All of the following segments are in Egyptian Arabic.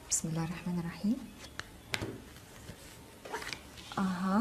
بسم الله الرحمن الرحيم اها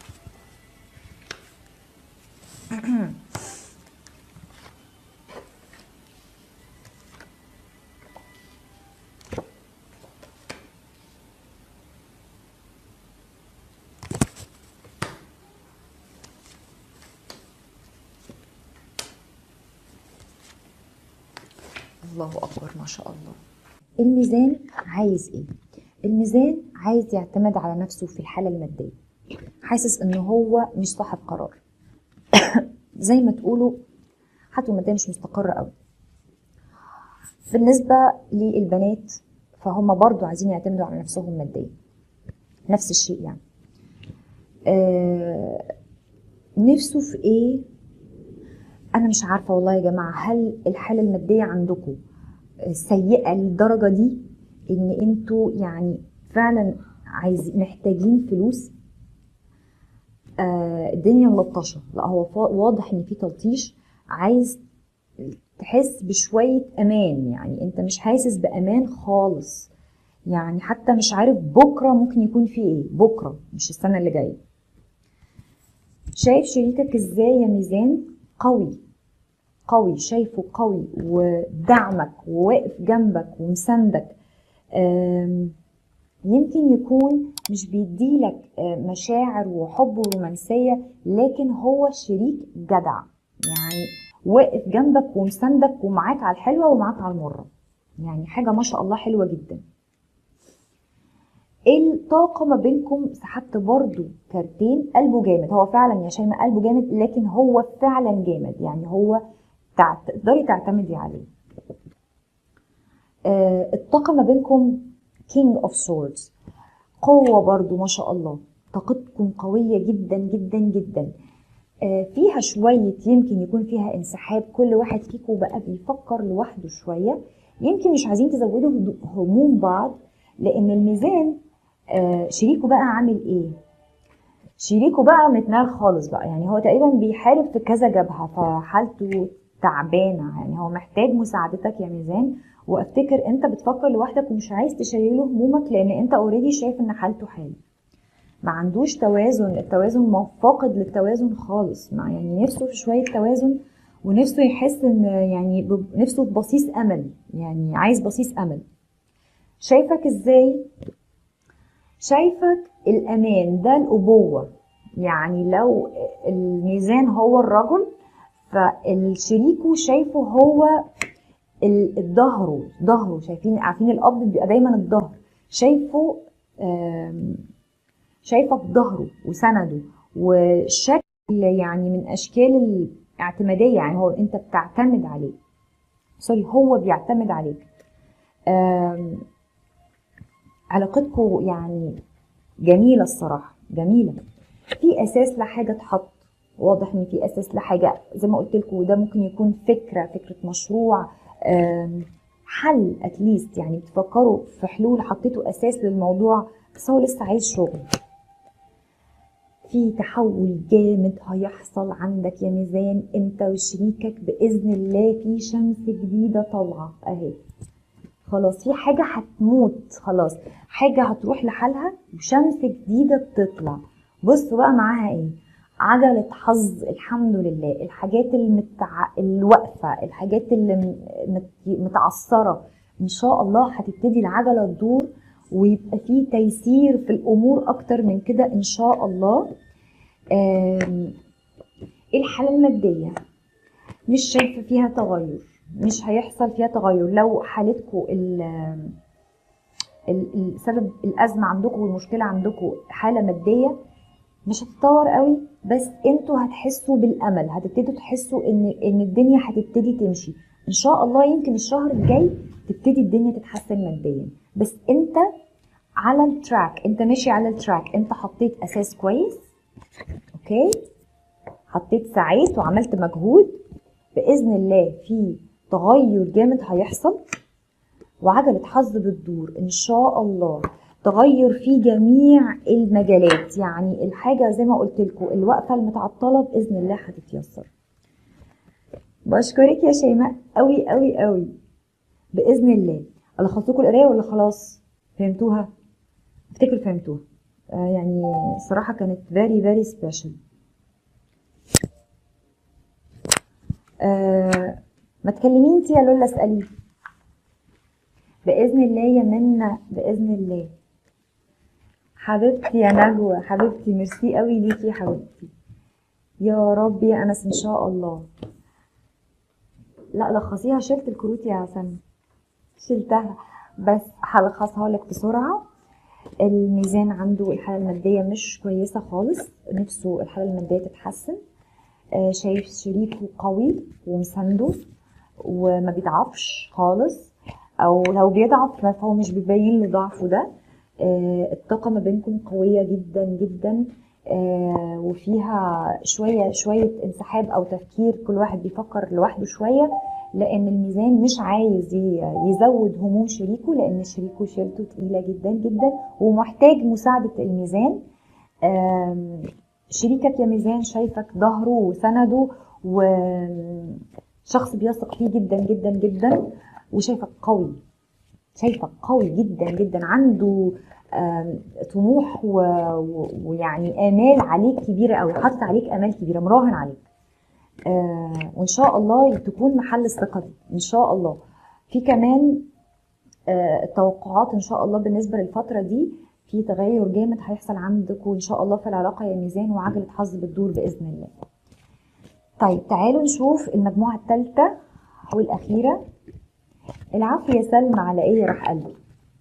الله اكبر ما شاء الله الميزان عايز ايه الميزان عايز يعتمد على نفسه في الحاله الماديه حاسس ان هو مش صاحب قرار زي ما تقولوا حالته الماديه مش مستقره قوي بالنسبه للبنات فهم برضو عايزين يعتمدوا على نفسهم ماديا نفس الشيء يعني آه نفسه في ايه انا مش عارفه والله يا جماعه هل الحاله الماديه عندكم سيئه للدرجه دي ان انتوا يعني فعلا عايز محتاجين فلوس آه الدنيا ملطشه لا هو فا- واضح ان في تلطيش عايز تحس بشويه امان يعني انت مش حاسس بامان خالص يعني حتى مش عارف بكره ممكن يكون في ايه بكره مش السنه اللي جايه شايف شريكك ازاي يا ميزان قوي قوي شايفه قوي ودعمك وواقف جنبك ومساندك آم، يمكن يكون مش بيديلك آه، مشاعر وحب ورومانسية لكن هو شريك جدع يعني واقف جنبك ومساندك ومعاك على الحلوة ومعاك على المرة يعني حاجة ما شاء الله حلوة جدا الطاقة ما بينكم سحبت برضو كارتين قلبه جامد هو فعلا يا شيماء قلبه جامد لكن هو فعلا جامد يعني هو تع- تقدري تعتمدي عليه آه، الطاقة ما بينكم King of Swords قوة برضو ما شاء الله طاقتكم قوية جدا جدا جدا آه، فيها شوية يمكن يكون فيها انسحاب كل واحد فيكم بقى بيفكر لوحده شوية يمكن مش عايزين تزودوا هدو- هموم بعض لأن الميزان آه، شريكه بقى عامل ايه شريكه بقى متنال خالص بقى يعني هو تقريبا بيحارب في كذا جبهة فحالته تعبانة يعني هو محتاج مساعدتك يا ميزان وافتكر انت بتفكر لوحدك ومش عايز تشيله همومك لان انت اوريدي شايف ان حالته حالة ما عندوش توازن التوازن ما- فاقد للتوازن خالص ما يعني نفسه في شوية توازن ونفسه يحس ان يعني ب- نفسه في بصيص امل يعني عايز بصيص امل شايفك ازاي شايفك الامان ده الابوه يعني لو الميزان هو الرجل فالشريكه شايفه هو ال- الظهره ظهره شايفين عارفين الاب بيبقى دايما الظهر شايفه آم، شايفك ظهره وسنده وشكل يعني من اشكال الاعتماديه يعني هو انت بتعتمد عليه سوري هو بيعتمد عليك آم، علاقتكم يعني جميلة الصراحة جميلة في أساس لحاجة تحط واضح إن في أساس لحاجة زي ما قلت لكم ده ممكن يكون فكرة فكرة مشروع آم، حل اتليست يعني بتفكروا في حلول حطيتوا أساس للموضوع بس هو لسه عايز شغل في تحول جامد هيحصل عندك يا ميزان انت وشريكك بإذن الله في شمس جديدة طالعة اهي خلاص في حاجة هتموت خلاص حاجة هتروح لحالها وشمس جديدة بتطلع بصوا بقى معاها ايه عجلة حظ الحمد لله الحاجات المتع... الواقفة الحاجات اللي م- مت... متعثرة ان شاء الله هتبتدي العجلة تدور ويبقى فيه تيسير في الامور اكتر من كده ان شاء الله آم، الحالة المادية مش شايفة فيها تغير مش هيحصل فيها تغير لو حالتكم ال ال- ال- سبب الأزمة عندكم والمشكلة عندكم حالة مادية مش هتتطور قوي بس انتوا هتحسوا بالأمل هتبتدوا تحسوا ان ان الدنيا هتبتدي تمشي ان شاء الله يمكن الشهر الجاي تبتدي الدنيا تتحسن ماديا بس انت على التراك انت ماشي على التراك انت حطيت اساس كويس اوكي حطيت سعيت وعملت مجهود باذن الله في تغير جامد هيحصل وعجله حظ بتدور ان شاء الله تغير في جميع المجالات يعني الحاجه زي ما قلت لكم الوقفه المتعطله باذن الله هتتيسر بشكرك يا شيماء قوي قوي قوي باذن الله الخص لكم القرايه ولا خلاص فهمتوها افتكر فهمتوها آه يعني الصراحه كانت very very special آه ما تكلمي انت يا لولا اسالي باذن الله يا منى باذن الله حبيبتي يا نجوى حبيبتي ميرسي قوي ليكي يا حبيبتي يا رب يا انس ان شاء الله لا لخصيها شلت الكروت يا سن شلتها بس هلخصها لك بسرعه الميزان عنده الحاله الماديه مش كويسه خالص نفسه الحاله الماديه تتحسن آه، شايف شريكه قوي ومسانده وما بيضعفش خالص او لو بيضعف فهو مش بيبين له ضعفه ده آه، الطاقه ما بينكم قويه جدا جدا آه، وفيها شويه شويه انسحاب او تفكير كل واحد بيفكر لوحده شويه لان الميزان مش عايز ي- يزود هموم شريكه لان شريكه شيلته تقيله جدا جدا ومحتاج مساعده الميزان آم، شريكك يا ميزان شايفك ظهره وسنده وشخص بيثق فيه جدا جدا جدا وشايفك قوي شايفك قوي جدا جدا عنده آم، طموح و- و- ويعني امال عليك كبيره قوي حاطط عليك امال كبيره مراهن عليك آه، وان شاء الله تكون محل الثقه دي ان شاء الله في كمان آه، التوقعات ان شاء الله بالنسبه للفتره دي في تغير جامد هيحصل عندكم ان شاء الله في العلاقه يا ميزان وعجله حظ بتدور باذن الله طيب تعالوا نشوف المجموعه الثالثه والاخيره العفو يا سلمى على ايه يا راح قلبي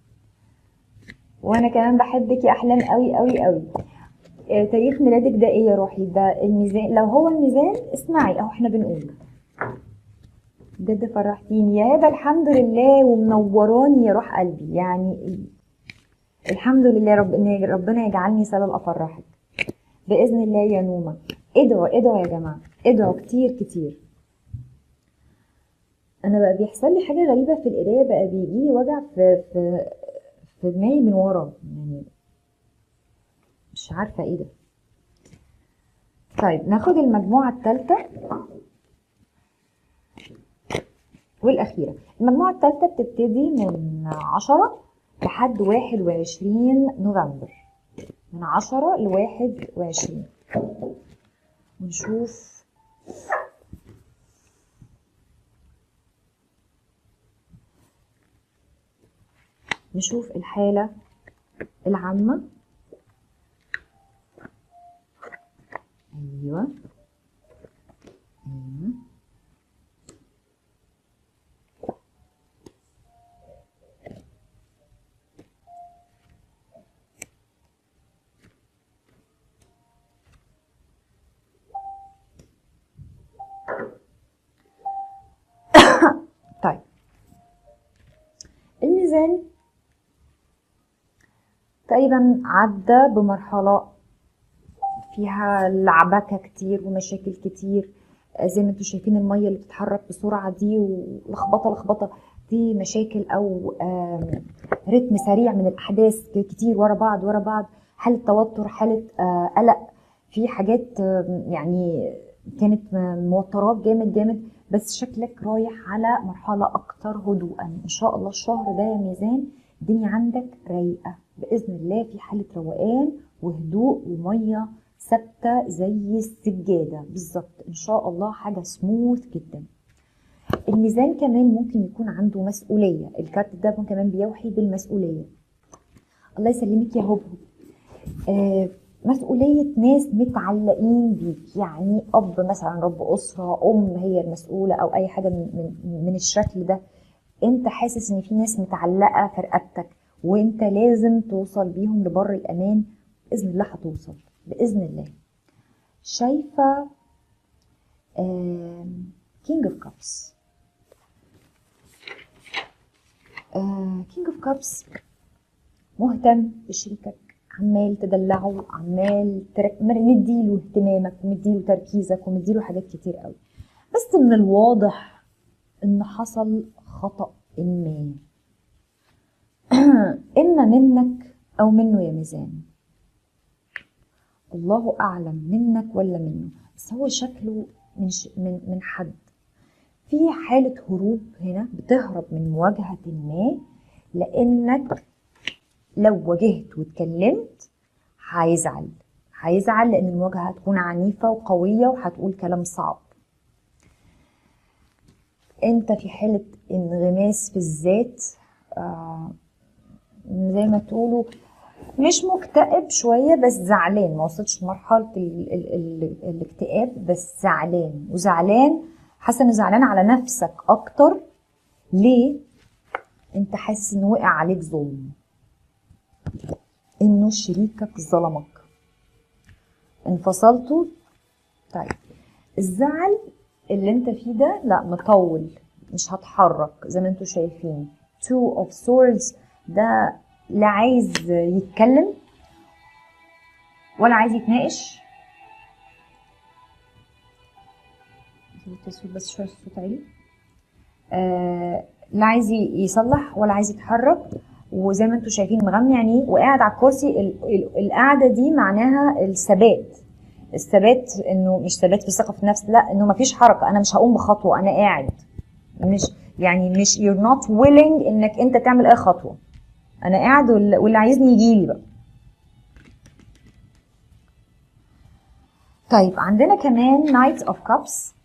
وانا كمان بحبك يا احلام قوي قوي قوي آه، تاريخ ميلادك ده ايه يا روحي ده الميزان لو هو الميزان اسمعي اهو احنا بنقول بجد فرحتيني يا هبه الحمد لله ومنوراني يا روح قلبي يعني الحمد لله رب ان ربنا يجعلني سبب افرحك باذن الله يا نومه ادعوا ادعوا يا جماعه ادعوا كتير كتير انا بقى بيحصل لي حاجه غريبه في القرايه بقى بيجي لي وجع في في في دماغي من ورا يعني مش عارفه ايه ده طيب ناخد المجموعه الثالثه والأخيرة المجموعة الثالثة بتبتدي من عشرة لحد واحد وعشرين نوفمبر من عشرة لواحد وعشرين ونشوف نشوف الحالة العامة أيوة أيوة طيب الميزان تقريبا عدى بمرحلة فيها لعبكة كتير ومشاكل كتير آه، زي ما انتم شايفين المية اللي بتتحرك بسرعة دي ولخبطة لخبطة دي مشاكل أو آم، رتم سريع من الأحداث كتير ورا بعض ورا بعض حالة توتر حالة آه، قلق في حاجات آم، يعني كانت م- موترات جامد جامد بس شكلك رايح على مرحلة أكتر هدوءا إن شاء الله الشهر ده يا ميزان الدنيا عندك رايقة بإذن الله في حالة روقان وهدوء ومية ثابتة زي السجادة بالظبط إن شاء الله حاجة سموث جدا الميزان كمان ممكن يكون عنده مسؤولية الكارت ده ممكن كمان بيوحي بالمسؤولية الله يسلمك يا هبهب آه مسؤولية ناس متعلقين بيك يعني أب مثلا رب أسرة أم هي المسؤولة أو أي حاجة من, من, من الشكل ده أنت حاسس إن في ناس متعلقة في رقبتك وأنت لازم توصل بيهم لبر الأمان بإذن الله هتوصل بإذن الله شايفة كينج اوف كابس كينج اوف كابس مهتم بشريكك عمال تدلعه عمال ترك... مديله اهتمامك ومديله تركيزك ومديله حاجات كتير قوي بس من الواضح ان حصل خطأ ما اما منك او منه يا ميزان الله اعلم منك ولا منه بس هو شكله من ش... من من حد في حالة هروب هنا بتهرب من مواجهة ما لأنك لو واجهت واتكلمت هيزعل هيزعل لان المواجهه هتكون عنيفه وقويه وهتقول كلام صعب انت في حاله انغماس في الذات آه زي ما تقولوا مش مكتئب شويه بس زعلان ما وصلتش لمرحله ال ال ال الاكتئاب بس زعلان وزعلان حاسه انه زعلان على نفسك اكتر ليه انت حاسس انه وقع عليك ظلم انه شريكك ظلمك انفصلتوا طيب الزعل اللي انت فيه ده لا مطول مش هتحرك زي ما انتوا شايفين two of swords ده لا عايز يتكلم ولا عايز يتناقش التصوير بس شويه الصوت عالي آه لا عايز يصلح ولا عايز يتحرك وزي ما انتم شايفين مغمي عينيه وقاعد على الكرسي ال- ال- القعده دي معناها الثبات الثبات انه مش ثبات في الثقه في النفس لا انه مفيش حركه انا مش هقوم بخطوه انا قاعد مش يعني مش you're not willing انك انت تعمل اي خطوه انا قاعد وال- واللي عايزني يجي لي بقى طيب عندنا كمان Knight of Cups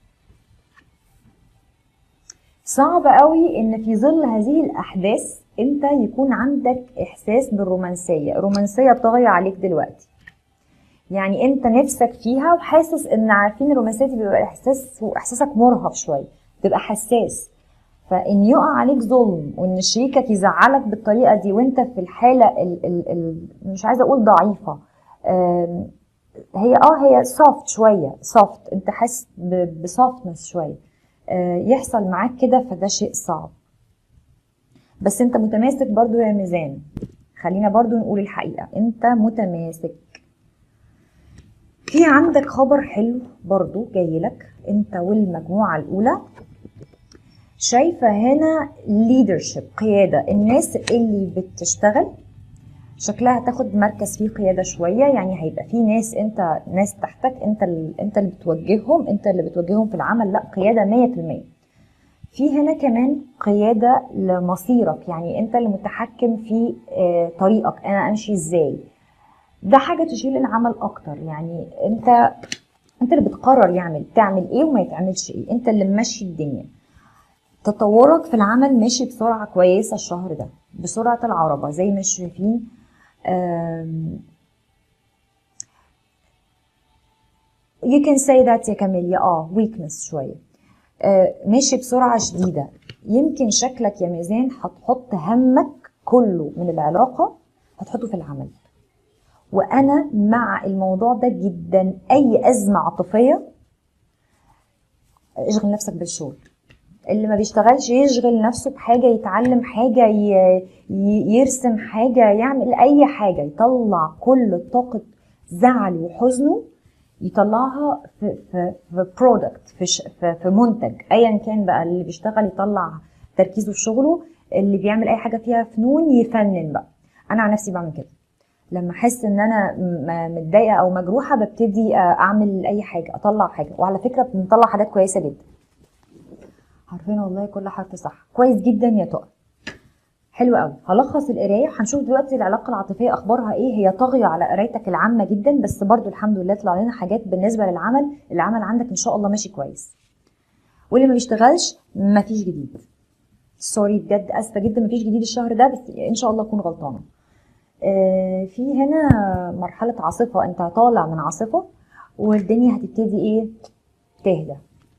صعب قوي ان في ظل هذه الاحداث انت يكون عندك احساس بالرومانسيه الرومانسيه طاغيه عليك دلوقتي يعني انت نفسك فيها وحاسس ان عارفين الرومانسيه دي بيبقى احساس واحساسك مرهف شويه تبقى حساس فان يقع عليك ظلم وان شريكك يزعلك بالطريقه دي وانت في الحاله ال ال ال مش عايزه اقول ضعيفه آم، هي اه هي سوفت شويه سوفت انت حاسس بسوفتنس شويه آه، يحصل معاك كده فده شيء صعب بس انت متماسك برضو يا ميزان خلينا برضو نقول الحقيقة انت متماسك في عندك خبر حلو برضو جاي لك انت والمجموعة الأولى شايفة هنا leadership قيادة الناس اللي بتشتغل شكلها هتاخد مركز فيه قيادة شوية يعني هيبقى في ناس انت ناس تحتك انت ال- انت اللي بتوجههم انت اللي بتوجههم في العمل لا قيادة 100% في هنا كمان قيادة لمصيرك يعني انت اللي متحكم في آه، طريقك انا امشي ازاي ده حاجة تشيل العمل اكتر يعني انت انت اللي بتقرر يعمل تعمل ايه وما يتعملش ايه انت اللي ماشي الدنيا تطورك في العمل ماشي بسرعة كويسة الشهر ده بسرعة العربة زي ما شايفين آم، you can say that يا كاميليا اه weakness شوية آه، ماشي بسرعة شديدة يمكن شكلك يا ميزان هتحط همك كله من العلاقة هتحطه في العمل وأنا مع الموضوع ده جدا أي أزمة عاطفية اشغل نفسك بالشغل اللي ما بيشتغلش يشغل نفسه بحاجة يتعلم حاجة ي- ي- يرسم حاجة يعمل أي حاجة يطلع كل طاقة زعل وحزنه يطلعها في في في برودكت في, ش- في في منتج ايا كان بقى اللي بيشتغل يطلع تركيزه في شغله اللي بيعمل اي حاجه فيها فنون يفنن بقى انا عن نفسي بعمل كده لما احس ان انا م- متضايقه او مجروحه ببتدي آه، اعمل اي حاجه اطلع حاجه وعلى فكره بنطلع حاجات كويسه جدا عارفين والله كل حرف صح كويس جدا يا تقى حلو قوي هلخص القرايه هنشوف دلوقتي العلاقه العاطفيه اخبارها ايه هي طاغيه على قرايتك العامه جدا بس برضو الحمد لله طلع لنا حاجات بالنسبه للعمل العمل عندك ان شاء الله ماشي كويس واللي ما بيشتغلش مفيش جديد سوري بجد اسفه جدا مفيش جديد الشهر ده بس ان شاء الله اكون غلطانه آه، في هنا مرحله عاصفه انت طالع من عاصفه والدنيا هتبتدي ايه تهدى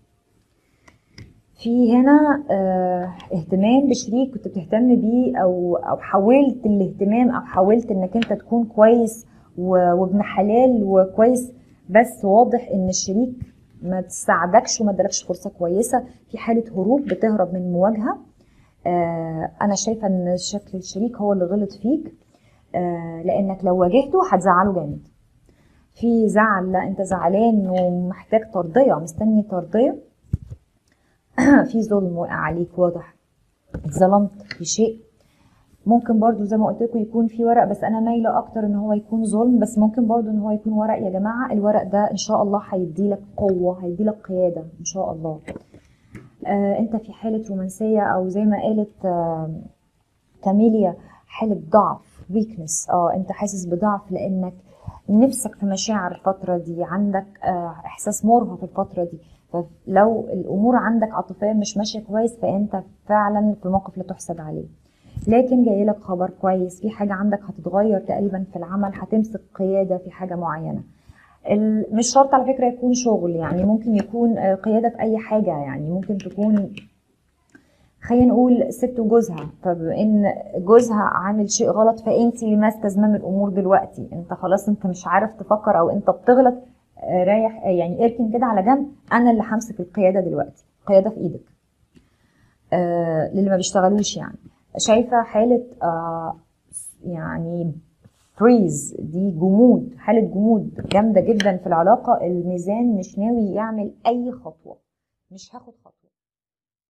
في هنا آه، اهتمام بشريك كنت بتهتم بيه او او حاولت الاهتمام او حاولت انك انت تكون كويس و- وابن حلال وكويس بس واضح ان الشريك ما تساعدكش وما ادالكش فرصه كويسه في حاله هروب بتهرب من مواجهه آه، انا شايفه ان شكل الشريك هو اللي غلط فيك آه، لانك لو واجهته هتزعله جامد في زعل لا انت زعلان ومحتاج ترضيه مستني ترضيه في ظلم وقع عليك واضح اتظلمت في شيء ممكن برضو زي ما قلت لكم يكون في ورق بس انا مايله اكتر ان هو يكون ظلم بس ممكن برضو ان هو يكون ورق يا جماعه الورق ده ان شاء الله هيديلك قوه هيديلك قياده ان شاء الله آه انت في حاله رومانسيه او زي ما قالت آه كاميليا حاله ضعف weakness اه انت حاسس بضعف لانك نفسك في مشاعر الفترة دي عندك آه، احساس مرهق الفترة دي فلو الامور عندك عاطفيا مش ماشية كويس فانت فعلا في موقف لا تحسد عليه لكن جاي لك خبر كويس في حاجة عندك هتتغير تقريبا في العمل هتمسك قيادة في حاجة معينة ال- مش شرط على فكرة يكون شغل يعني ممكن يكون آه، قيادة في أي حاجة يعني ممكن تكون خلينا نقول ست وجوزها فبما ان جوزها عامل شيء غلط فانت اللي ماسكه زمام الامور دلوقتي انت خلاص انت مش عارف تفكر او انت بتغلط آه، رايح آه، يعني اركن كده على جنب انا اللي همسك القياده دلوقتي القياده في ايدك آه للي ما بيشتغلوش يعني شايفه حاله آه يعني فريز دي جمود حاله جمود جامده جدا في العلاقه الميزان مش ناوي يعمل اي خطوه مش هاخد خطوه